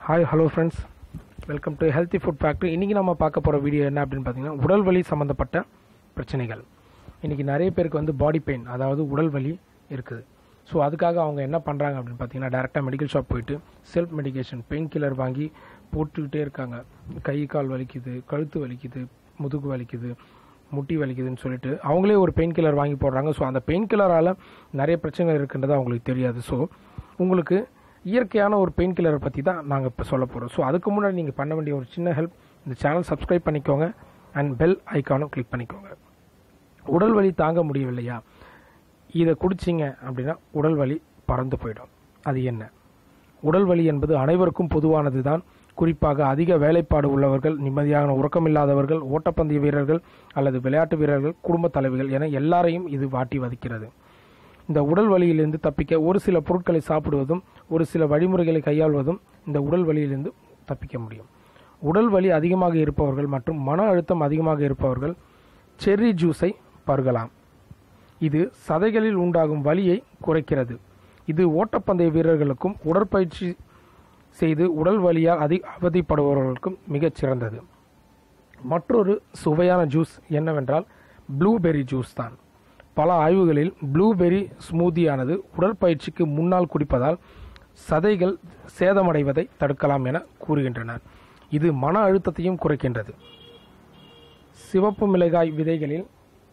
hi hello friends welcome to healthy food factory இன்றைக்கி நம்ம பார்க்க போகிற வீடியோ என்ன அப்படின்னு பார்த்தீங்கன்னா உடல் வலி சம்மந்தப்பட்ட பிரச்சனைகள் இன்றைக்கி நிறைய பேருக்கு வந்து பாடி பெயின் அதாவது உடல் வலி இருக்குது ஸோ அதுக்காக அவங்க என்ன பண்ணுறாங்க அப்படின்னு பார்த்தீங்கன்னா டேரெக்டாக மெடிக்கல் ஷாப் போயிட்டு செல்ஃப் மெடிகேஷன் பெயின் கில்லர் வாங்கி போட்டுக்கிட்டே இருக்காங்க கை கால் வலிக்குது கழுத்து வலிக்குது முதுகு வலிக்குது முட்டி வலிக்குதுன்னு சொல்லிட்டு அவங்களே ஒரு பெயின் கில்லர் வாங்கி போடுறாங்க ஸோ அந்த பெயின் கில்லரால் நிறைய பிரச்சனைகள் இருக்குன்றது அவங்களுக்கு தெரியாது ஸோ உங்களுக்கு இயற்கையான ஒரு பெயின் கில்லரை பற்றி தான் நாங்கள் இப்போ சொல்ல போகிறோம் ஸோ அதுக்கு முன்னாடி நீங்கள் பண்ண வேண்டிய ஒரு சின்ன ஹெல்ப் இந்த சேனல் சப்ஸ்கிரைப் பண்ணிக்கோங்க அண்ட் பெல் ஐக்கானும் கிளிக் பண்ணிக்கோங்க உடல் வலி தாங்க முடியவில்லையா இதை குடிச்சிங்க அப்படின்னா உடல் வலி பறந்து போயிடும் அது என்ன உடல் வலி என்பது அனைவருக்கும் பொதுவானது தான் குறிப்பாக அதிக வேலைப்பாடு உள்ளவர்கள் நிம்மதியான உறக்கமில்லாதவர்கள் ஓட்டப்பந்தய வீரர்கள் அல்லது விளையாட்டு வீரர்கள் குடும்பத் தலைவிகள் என எல்லாரையும் இது வாட்டி வதைக்கிறது இந்த உடல் வலியிலிருந்து தப்பிக்க ஒரு சில பொருட்களை சாப்பிடுவதும் ஒரு சில வழிமுறைகளை கையாள்வதும் இந்த உடல் வலியிலிருந்து தப்பிக்க முடியும் உடல் வலி அதிகமாக இருப்பவர்கள் மற்றும் மன அழுத்தம் அதிகமாக இருப்பவர்கள் செர்ரி ஜூஸை பருகலாம் இது சதைகளில் உண்டாகும் வலியை குறைக்கிறது இது ஓட்டப்பந்தய வீரர்களுக்கும் உடற்பயிற்சி செய்து உடல் வலியால் அதி அவதிப்படுபவர்களுக்கும் மிகச் சிறந்தது மற்றொரு சுவையான ஜூஸ் என்னவென்றால் ப்ளூபெர்ரி ஜூஸ் தான் பல ஆய்வுகளில் ப்ளூபெர்ரி ஸ்மூதியானது உடற்பயிற்சிக்கு முன்னால் குடிப்பதால் சதைகள் சேதமடைவதை தடுக்கலாம் என கூறுகின்றனர் இது மன அழுத்தத்தையும் குறைக்கின்றது சிவப்பு மிளகாய் விதைகளில்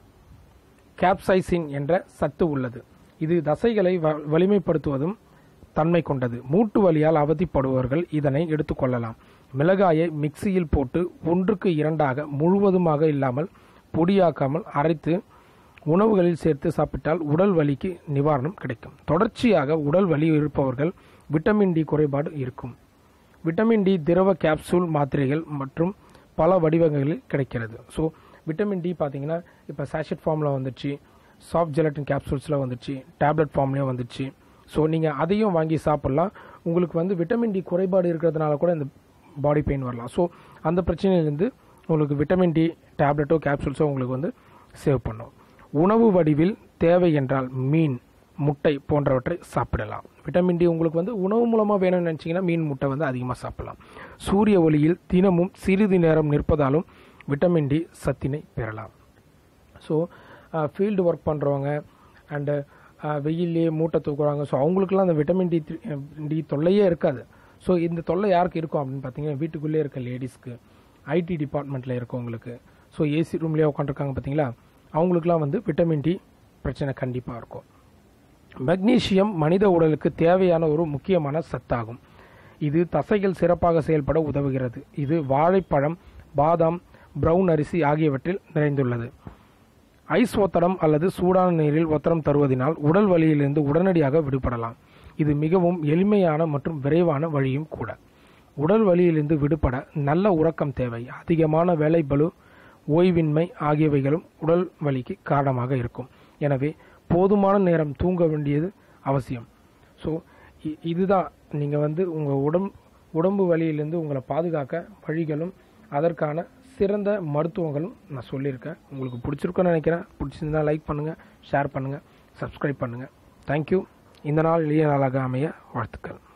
கேப்சைசின் என்ற சத்து உள்ளது இது தசைகளை வ- வலிமைப்படுத்துவதும் தன்மை கொண்டது மூட்டு வலியால் அவதிப்படுபவர்கள் இதனை எடுத்துக்கொள்ளலாம் மிளகாயை மிக்சியில் போட்டு ஒன்றுக்கு இரண்டாக முழுவதுமாக இல்லாமல் பொடியாக்காமல் அரைத்து உணவுகளில் சேர்த்து சாப்பிட்டால் உடல் வலிக்கு நிவாரணம் கிடைக்கும் தொடர்ச்சியாக உடல் வலி இருப்பவர்கள் விட்டமின் டி குறைபாடு இருக்கும் விட்டமின் டி திரவ கேப்சூல் மாத்திரைகள் மற்றும் பல வடிவங்களில் கிடைக்கிறது ஸோ விட்டமின் டி பார்த்தீங்கன்னா இப்போ சாஷெட் ஃபார்மில் வந்துச்சு சாஃப்ட் ஜெலட்டின் கேப்சூல்ஸில் வந்துச்சு டேப்லெட் ஃபார்ம்லேயும் வந்துச்சு ஸோ நீங்கள் அதையும் வாங்கி சாப்பிட்லாம் உங்களுக்கு வந்து விட்டமின் டி குறைபாடு இருக்கிறதுனால கூட இந்த பாடி பெயின் வரலாம் ஸோ அந்த பிரச்சனையிலேருந்து உங்களுக்கு விட்டமின் டி டேப்லெட்டோ கேப்சூல்ஸோ உங்களுக்கு வந்து சேவ் பண்ணும் உணவு வடிவில் தேவை என்றால் மீன் முட்டை போன்றவற்றை சாப்பிடலாம் விட்டமின் டி உங்களுக்கு வந்து உணவு மூலமாக வேணும்னு நினச்சிங்கன்னா மீன் முட்டை வந்து அதிகமாக சாப்பிடலாம் சூரிய ஒளியில் தினமும் சிறிது நேரம் நிற்பதாலும் விட்டமின் டி சத்தினை பெறலாம் ஸோ ஃபீல்டு ஒர்க் பண்ணுறவங்க அண்டு வெயிலே மூட்டை தூக்குறாங்க ஸோ அவங்களுக்குலாம் அந்த விட்டமின் டி டி தொல்லையே இருக்காது ஸோ இந்த தொல்லை யாருக்கு இருக்கும் அப்படின்னு பார்த்தீங்கன்னா வீட்டுக்குள்ளே இருக்க லேடிஸ்க்கு ஐடி டிபார்ட்மெண்ட்டில் இருக்கவங்களுக்கு ஸோ ஏசி ரூம்லேயே உட்காந்துருக்காங்க பார்த்தீங்களா அவங்களுக்குலாம் வந்து விட்டமின் டி பிரச்சனை கண்டிப்பாக இருக்கும் மெக்னீசியம் மனித உடலுக்கு தேவையான ஒரு முக்கியமான சத்தாகும் இது தசைகள் சிறப்பாக செயல்பட உதவுகிறது இது வாழைப்பழம் பாதாம் பிரவுன் அரிசி ஆகியவற்றில் நிறைந்துள்ளது ஐஸ் ஒத்தடம் அல்லது சூடான நீரில் ஒத்தடம் தருவதினால் உடல் வலியிலிருந்து உடனடியாக விடுபடலாம் இது மிகவும் எளிமையான மற்றும் விரைவான வழியும் கூட உடல் வலியிலிருந்து விடுபட நல்ல உறக்கம் தேவை அதிகமான வேலை பளு ஓய்வின்மை ஆகியவைகளும் உடல் வலிக்கு காரணமாக இருக்கும் எனவே போதுமான நேரம் தூங்க வேண்டியது அவசியம் ஸோ இதுதான் நீங்கள் வந்து உங்கள் உடம்பு உடம்பு வலியிலிருந்து உங்களை பாதுகாக்க வழிகளும் அதற்கான சிறந்த மருத்துவங்களும் நான் சொல்லியிருக்கேன் உங்களுக்கு பிடிச்சிருக்குன்னு நினைக்கிறேன் பிடிச்சிருந்தா லைக் பண்ணுங்கள் ஷேர் பண்ணுங்கள் சப்ஸ்கிரைப் பண்ணுங்கள் தேங்க்யூ இந்த நாள் எளிய நாளாக அமைய வாழ்த்துக்கள்